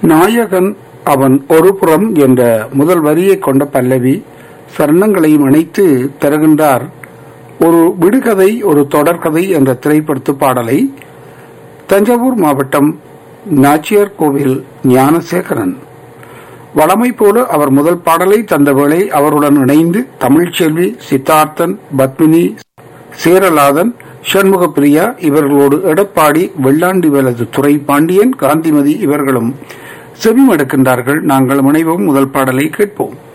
நாயகன் அவன் ஒரு புறம் என்ற முதல் வரியை கொண்ட பல்லவி சரணங்களையும் இணைத்து தருகின்றார் ஒரு விடுகதை ஒரு தொடர்கதை என்ற திரைப்படத்து பாடலை தஞ்சாவூர் மாவட்டம் நாச்சியார் கோவில் ஞானசேகரன் வளமை போல அவர் முதல் பாடலை தந்த வேளை அவருடன் இணைந்து தமிழ்ச்செல்வி சித்தார்த்தன் பத்மினி சேரலாதன் சண்முக பிரியா இவர்களோடு எடப்பாடி வெள்ளாண்டி வேலது துறை பாண்டியன் காந்திமதி இவர்களும் செவிமடுக்கின்றார்கள் நாங்கள் முனைவோம் முதல் பாடலை கேட்போம்